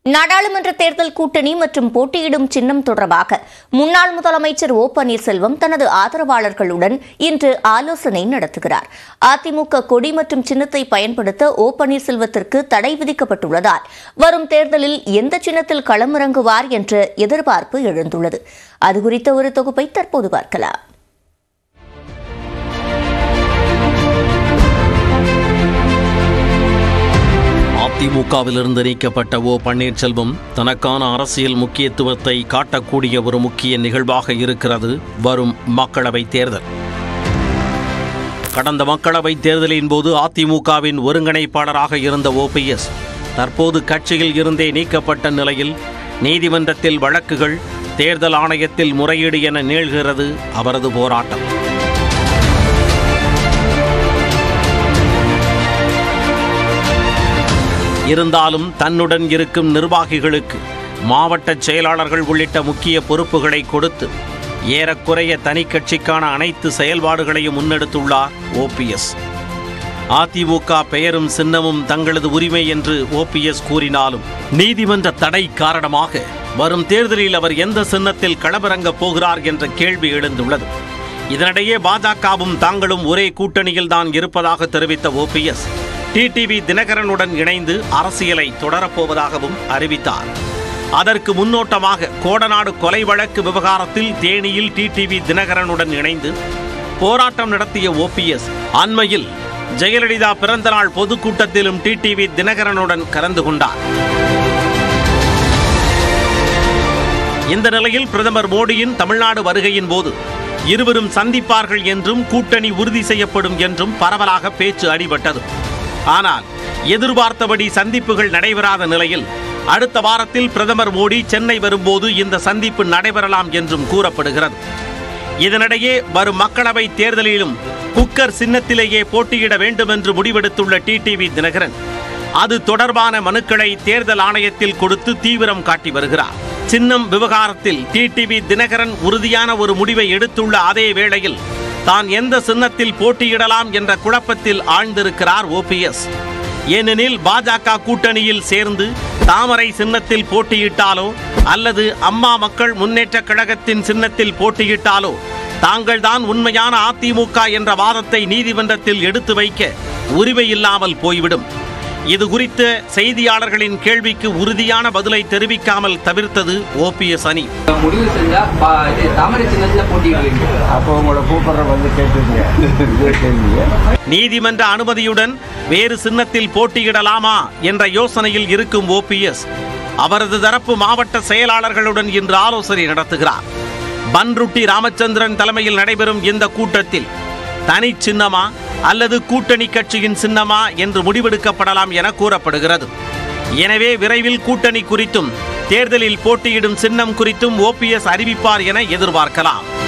நாடாளுமன்ற தேர்தல் கூட்டணி மற்றும் போட்டியிடும் சின்னம் தொடர்பாக முன்னாள் முதலமைச்சர் ஓ பன்னீர்செல்வம் தனது ஆதரவாளர்களுடன் இன்று ஆலோசனை நடத்துகிறார் அதிமுக கொடி மற்றும் சின்னத்தை பயன்படுத்த ஓ பன்னீர்செல்வத்திற்கு தடை விதிக்கப்பட்டுள்ளதால் வரும் தேர்தலில் எந்த சின்னத்தில் களமிறங்குவார் என்ற எதிர்பார்ப்பு எழுந்துள்ளது அது குறித்த ஒரு தொகுப்பை தற்போது பார்க்கலாம் அதிமுகவிலிருந்து நீக்கப்பட்ட ஓ பன்னீர்செல்வம் தனக்கான அரசியல் முக்கியத்துவத்தை காட்டக்கூடிய ஒரு முக்கிய நிகழ்வாக இருக்கிறது வரும் மக்களவைத் தேர்தல் கடந்த மக்களவைத் தேர்தலின் போது அதிமுகவின் ஒருங்கிணைப்பாளராக இருந்த ஓபிஎஸ் தற்போது கட்சியில் இருந்தே நீக்கப்பட்ட நிலையில் நீதிமன்றத்தில் வழக்குகள் தேர்தல் ஆணையத்தில் முறையீடு என நீள்கிறது அவரது போராட்டம் இருந்தாலும் தன்னுடன் இருக்கும் நிர்வாகிகளுக்கு மாவட்ட செயலாளர்கள் உள்ளிட்ட முக்கிய பொறுப்புகளை கொடுத்து ஏறக்குறைய தனி கட்சிக்கான அனைத்து செயல்பாடுகளையும் முன்னெடுத்துள்ளார் ஓபிஎஸ் அதிமுக பெயரும் சின்னமும் தங்களது உரிமை என்று ஓபிஎஸ் கூறினாலும் நீதிமன்ற தடை காரணமாக வரும் தேர்தலில் அவர் எந்த சின்னத்தில் களமிறங்கப் போகிறார் என்ற கேள்வி எழுந்துள்ளது இதனிடையே பாஜகவும் தாங்களும் ஒரே கூட்டணியில் தான் இருப்பதாக தெரிவித்த ஓபிஎஸ் டிடிவி தினகரனுடன் இணைந்து அரசியலை தொடரப்போவதாகவும் அறிவித்தார் அதற்கு முன்னோட்டமாக கோடநாடு கொலை வழக்கு விவகாரத்தில் தேனியில் டிடிவி தினகரனுடன் இணைந்து போராட்டம் நடத்திய ஓபிஎஸ் அண்மையில் ஜெயலலிதா பிறந்தநாள் பொதுக்கூட்டத்திலும் டிடிவி தினகரனுடன் கலந்து கொண்டார் இந்த நிலையில் பிரதமர் மோடியின் தமிழ்நாடு வருகையின் போது இருவரும் சந்திப்பார்கள் என்றும் கூட்டணி உறுதி செய்யப்படும் என்றும் பரவலாக பேச்சு அடிபட்டது ஆனால் எதிர்பார்த்தபடி சந்திப்புகள் நடைபெறாத நிலையில் அடுத்த வாரத்தில் பிரதமர் மோடி சென்னை வரும்போது இந்த சந்திப்பு நடைபெறலாம் என்றும் கூறப்படுகிறது இதனிடையே வரும் மக்களவை தேர்தலிலும் குக்கர் சின்னத்திலேயே போட்டியிட வேண்டும் என்று முடிவெடுத்துள்ள டிடிவி தினகரன் அது தொடர்பான மனுக்களை தேர்தல் ஆணையத்தில் கொடுத்து தீவிரம் காட்டி வருகிறார் சின்னம் விவகாரத்தில் டிடிவி தினகரன் உறுதியான ஒரு முடிவை எடுத்துள்ள அதே வேளையில் தான் எந்த சின்னத்தில் போட்டியிடலாம் என்ற குழப்பத்தில் ஆழ்ந்திருக்கிறார் ஓபிஎஸ் ஏனெனில் பாஜக கூட்டணியில் சேர்ந்து தாமரை சின்னத்தில் போட்டியிட்டாலோ அல்லது அம்மா மக்கள் முன்னேற்ற கழகத்தின் சின்னத்தில் போட்டியிட்டாலோ தாங்கள்தான் உண்மையான அதிமுக என்ற வாதத்தை நீதிமன்றத்தில் எடுத்து வைக்க உரிமை இல்லாமல் போய்விடும் இது குறித்த செய்தியாளர்களின் கேள்விக்கு உறுதியான பதிலை தெரிவிக்காமல் தவிர்த்தது ஓபிஎஸ் அணி முடிவு செஞ்சா பா- இது தாமரை சின்னத்துல போட்டியிடுவீங்க அப்போ உங்களை கூப்பிடுற வந்து கேட்டுங்க இதே கேள்வியை நீதிமன்ற அனுமதியுடன் வேறு சின்னத்தில் போட்டியிடலாமா என்ற யோசனையில் இருக்கும் ஓபிஎஸ் அவரது தரப்பு மாவட்ட செயலாளர்களுடன் இன்று ஆலோசனை நடத்துகிறார் பன்ருட்டி ராமச்சந்திரன் தலைமையில் நடைபெறும் இந்த கூட்டத்தில் தனி சின்னமா அல்லது கூட்டணி கட்சியின் சின்னமா என்று முடிவெடுக்கப்படலாம் என கூறப்படுகிறது எனவே விரைவில் கூட்டணி குறித்தும் தேர்தலில் போட்டியிடும் சின்னம் குறித்தும் ஓபிஎஸ் அறிவிப்பார் என எதிர்பார்க்கலாம்